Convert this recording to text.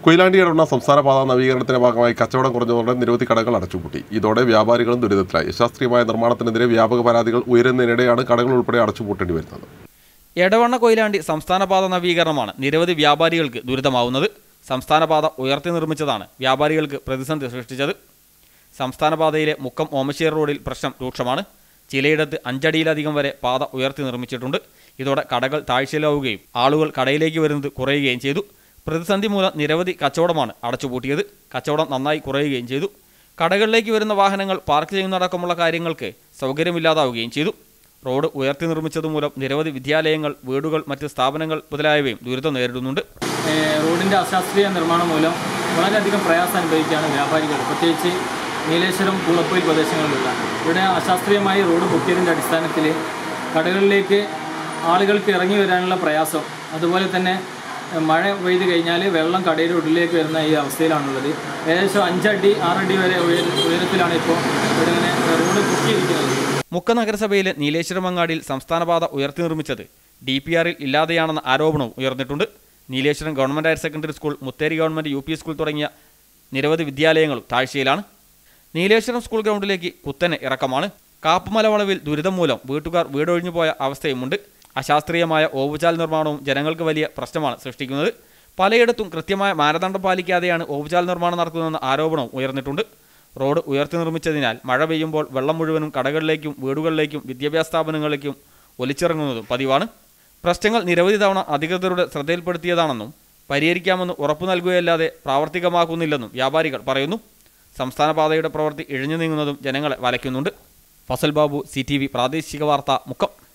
കൊയിലാണ്ടി ഇടവണ്ണ സംസ്ഥാന പാത നവീകരണത്തിന്റെ ഭാഗമായി കച്ചവടം കുറഞ്ഞതോടെ നിരവധി കടകൾ അടച്ചുപൂട്ടി ഇതോടെ വ്യാപാരികളും ദുരിതത്തിലായി അശാസ്ത്രീയമായ നിർമ്മാണത്തിനെതിരെ വ്യാപക പരാതികൾ ഉയരുന്നതിനിടെയാണ് കടകൾ ഉൾപ്പെടെ അടച്ചുപൂട്ടേണ്ടി വരുന്നത് എടവണ്ണ കൊയിലാണ്ടി സംസ്ഥാനപാത നവീകരണമാണ് നിരവധി വ്യാപാരികൾക്ക് ദുരിതമാവുന്നത് സംസ്ഥാനപാത ഉയർത്തി നിർമ്മിച്ചതാണ് വ്യാപാരികൾക്ക് പ്രതിസന്ധി സൃഷ്ടിച്ചത് സംസ്ഥാനപാതയിലെ മുക്കം ഓമശ്ശേരി റോഡിൽ പ്രശ്നം രൂക്ഷമാണ് ചിലയിടത്ത് അഞ്ചടിയിലധികം വരെ പാത ഉയർത്തി നിർമ്മിച്ചിട്ടുണ്ട് ഇതോടെ കടകൾ താഴ്ചയിലാവുകയും ആളുകൾ കടയിലേക്ക് വരുന്നത് കുറയുകയും ചെയ്തു പ്രതിസന്ധി മൂലം നിരവധി കച്ചവടമാണ് അടച്ചുപൂട്ടിയത് കച്ചവടം നന്നായി കുറയുകയും ചെയ്തു കടകളിലേക്ക് വരുന്ന വാഹനങ്ങൾ പാർക്ക് ചെയ്യുന്നതടക്കമുള്ള കാര്യങ്ങൾക്ക് സൗകര്യമില്ലാതാവുകയും ചെയ്തു റോഡ് ഉയർത്തി നിർമ്മിച്ചത് മൂലം നിരവധി വിദ്യാലയങ്ങൾ വീടുകൾ മറ്റ് സ്ഥാപനങ്ങൾ മുതലായവയും ദുരിതം നേരിടുന്നുണ്ട് ഏഹ് റോഡിൻ്റെ അശാസ്ത്രീയ നിർമ്മാണം മൂലം വളരെയധികം പ്രയാസം അനുഭവിക്കുകയാണ് വ്യാപാരികൾ പ്രത്യേകിച്ച് നീലേശ്വരം കുളപ്പൊയിൽ പ്രദേശങ്ങളിലുള്ള ഇവിടെ അശാസ്ത്രീയമായി റോഡ് പൊക്കിയതിൻ്റെ അടിസ്ഥാനത്തിൽ കടകളിലേക്ക് ആളുകൾക്ക് ഇറങ്ങി വരാനുള്ള പ്രയാസം അതുപോലെ തന്നെ ഏഹ് മഴ പെയ്ത് കഴിഞ്ഞാൽ വെള്ളം കടയുടെ ഉള്ളിലേക്ക് വരുന്ന ഈ അവസ്ഥയിലാണുള്ളത് ഏകദേശം അഞ്ചടി ആറടി വരെ ഉയര ഉയരത്തിലാണ് ഇപ്പോൾ ഇവിടെ ഇങ്ങനെ റോഡ് പൊക്കിയിരിക്കുന്നത് മുക്ക നഗരസഭയിലെ നീലേശ്വരമങ്ങാടിയിൽ സംസ്ഥാനപാത ഉയർത്തി നിർമ്മിച്ചത് ഡി പി ആറിൽ ഇല്ലാതെയാണെന്ന ആരോപണവും ഉയർന്നിട്ടുണ്ട് Nileshwaram government higher secondary school Mutheri government U P school തുടങ്ങിയ നിരവധി വിദ്യാലയങ്ങളും താഴ്ചയിലാണ് നീലേശ്വരം സ്കൂൾ ഗ്രൗണ്ടിലേക്ക് കുത്തനെ ഇറക്കമാണ് കാപ്പുമല വളവിൽ ദുരിതം മൂലം വീട്ടുകാർ വീടൊഴിഞ്ഞു പോയ അവസ്ഥയുമുണ്ട് അശാസ്ത്രീയമായ ഓവുചാൽ നിർമ്മാണവും ജനങ്ങൾക്ക് വലിയ പ്രശ്നമാണ് സൃഷ്ടിക്കുന്നത് പലയിടത്തും കൃത്യമായ മാനദണ്ഡം പാലിക്കാതെയാണ് ഓവുചാൽ നിർമ്മാണം നടത്തുന്നതെന്ന ആരോപണവും ഉയർന്നിട്ടുണ്ട് റോഡ് ഉയർത്തി നിർമ്മിച്ചതിനാൽ മഴ പെയ്യുമ്പോൾ വെള്ളം മുഴുവനും കടകളിലേക്കും വീടുകളിലേക്കും വിദ്യാഭ്യാസ സ്ഥാപനങ്ങളിലേക്കും ഒലിച്ചിറങ്ങുന്നതും പതിവാണ് പ്രശ്നങ്ങൾ നിരവധി തവണ അധികൃതരുടെ ശ്രദ്ധയിൽപ്പെടുത്തിയതാണെന്നും പരിഹരിക്കാമെന്ന് ഉറപ്പു നൽകുകയല്ലാതെ പ്രാവർത്തികമാക്കുന്നില്ലെന്നും വ്യാപാരികൾ പറയുന്നു സംസ്ഥാന പാതയുടെ പ്രവൃത്തി ഇഴഞ്ഞു നീങ്ങുന്നതും ജനങ്ങളെ വലയ്ക്കുന്നുണ്ട് ഫസൽ ബാബു സി പ്രാദേശിക വാർത്ത മുക്കം